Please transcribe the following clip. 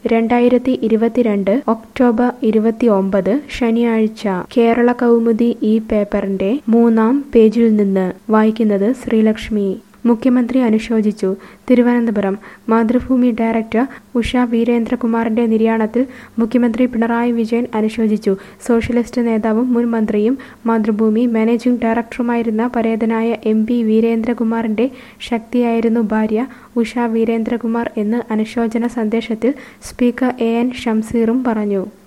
രണ്ടായിരത്തി ഇരുപത്തിരണ്ട് ഒക്ടോബർ ഇരുപത്തിയൊമ്പത് ശനിയാഴ്ച കേരള കൗമുദി ഈ പേപ്പറിന്റെ മൂന്നാം പേജിൽ നിന്ന് വായിക്കുന്നത് ശ്രീലക്ഷ്മി മുഖ്യമന്ത്രി അനുശോചിച്ചു തിരുവനന്തപുരം മാതൃഭൂമി ഡയറക്ടർ ഉഷ വീരേന്ദ്രകുമാറിന്റെ നിര്യാണത്തിൽ മുഖ്യമന്ത്രി പിണറായി വിജയൻ അനുശോചിച്ചു സോഷ്യലിസ്റ്റ് നേതാവും മുൻ മന്ത്രിയും മാതൃഭൂമി മാനേജിംഗ് ഡയറക്ടറുമായിരുന്ന പരേതനായ എം പി വീരേന്ദ്രകുമാറിന്റെ ശക്തിയായിരുന്നു ഭാര്യ ഉഷ വീരേന്ദ്രകുമാർ എന്ന് അനുശോചന സന്ദേശത്തിൽ സ്പീക്കർ എ എൻ ഷംസീറും പറഞ്ഞു